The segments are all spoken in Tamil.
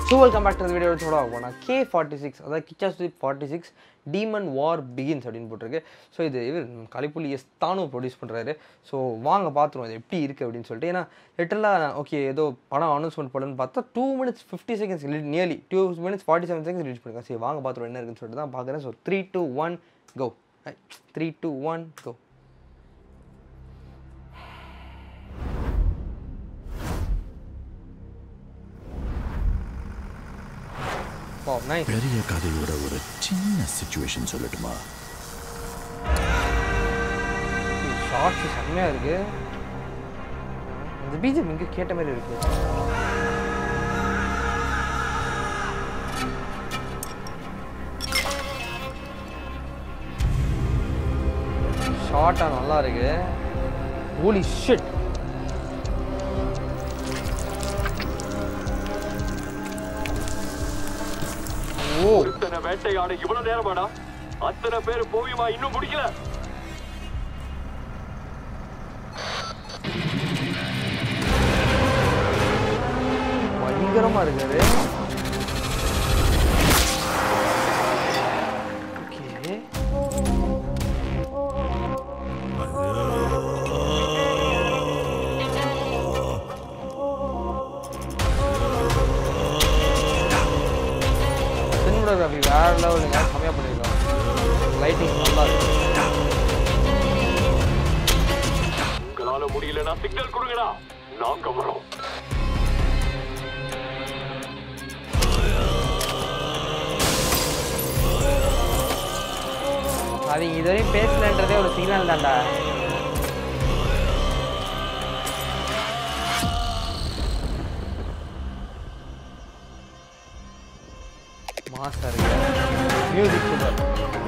so welcome back to video சொல்ல போனால் கே ஃபார்ட்டி சிக்ஸ் அதாவது Kichcha Sudeep forty six demon war begins அப்படின்னு போட்டிருக்கு ஸோ இது இவர் கலிப்புலி எஸ் தானும் ப்ரொடியூஸ் பண்ணுறாரு ஸோ வாங்க பார்த்துருவோம் இது எப்படி இருக்குது அப்படின்னு சொல்லிட்டு ஏன்னா லிட்டலாக ஓகே ஏதோ படம் அனௌன்ஸ்மெண்ட் பண்ணணும்னு பார்த்தா two minutes fifty seconds nearly two minutes forty seven seconds release பண்ணிருக்காங்க சரி வாங்க பார்த்துருவோம் என்ன இருக்குன்னு சொல்லிட்டு தான் பார்க்குறேன் so three two one go three two one go oh nice பெரிய கதையோட ஒரு சின்ன சுச்சுவேஷன் சொல்லட்டுமா ஷார்ட்ஸ் செம்மையாக இருக்கு இந்த பிஜிஎம் இங்கே கேட்ட மாதிரி இருக்கு ஷார்ட்டாக நல்லா இருக்கு ஹோலி ஷிட் ஓ ஒருத்தனை வேட்டையாட இவ்வளவு நேரமாடா அத்தனை பேர் போவியமா இன்னும் முடிக்கல பயங்கரமா இருக்காரு ஓகே சினிமோகிராஃபி வேற லெவலுங்க கம்மியாக பண்ணியிருக்காங்க லைட்டிங் நல்லா இருக்கு உங்களால முடியலன்னா சிக்னல் கொடுங்கடா நாங்க வரோம் அவங்க இதுவரையும் பேசலன்றதே ஒரு சிக்னல் தான்டா மாஸ்டர் மியூசிக் சூப்பர்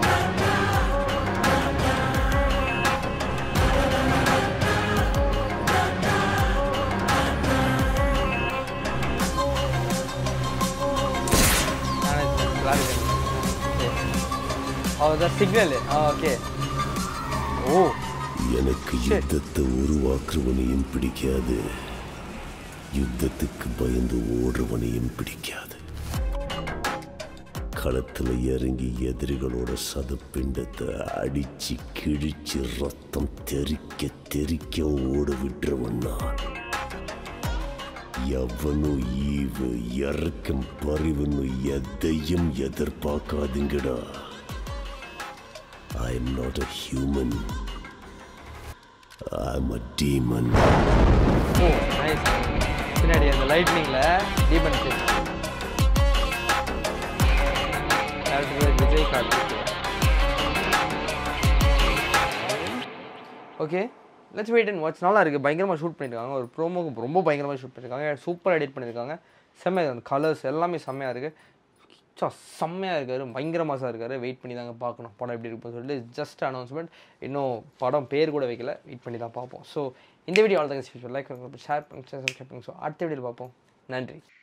அதான் சிக்னல் ஓகே ஓ எனக்கு யுத்தத்தை உருவாக்குறவனையும் பிடிக்காது யுத்தத்துக்கு பயந்து ஓடுறவனையும் பிடிக்காது களத்துல இறங்கி எதிரிகளோட சதப்பிண்டத்தை அடிச்சு கிழிச்சு ரத்தம் தெறிக்க தெறிக்க ஓட விட்டுறவன் நான் எவனும் ஈவு இறக்கம் பறிவுன்னு எதையும் எதிர்பார்க்காதுங்கடா I am not a human I'm a demon oh nice பின்னாடி அந்த லைட்னிங்கில் Deepan Singh director Vijay Karthik okay let's wait and watch நல்லா இருக்குது பயங்கரமாக ஷூட் பண்ணியிருக்காங்க ஒரு ப்ரோமோக்கு ரொம்ப பயங்கரமாக ஷூட் பண்ணியிருக்காங்க சூப்பர் எடிட் பண்ணியிருக்காங்க செம்மையாக அந்த கலர்ஸ் எல்லாமே செம்மையாக இருக்குது சா செம்மையாக இருக்காரு பயங்கர மாசாக இருக்காரு வெயிட் பண்ணி தாங்க பார்க்கணும் படம் எப்படி இருக்குன்னு சொல்லிட்டு ஜஸ்ட் அனௌன்ஸ்மெண்ட் இன்னும் படம் பேர் கூட வைக்கல வெயிட் பண்ணி தான் பார்ப்போம் ஸோ இந்த வீடியோ அவ்வளோ தாங்க லைக் ஷேர் பண்ணுங்க சப்ஸ்கிரைப் பண்ணுங்க ஸோ அடுத்த வீடியோவில் பார்ப்போம் நன்றி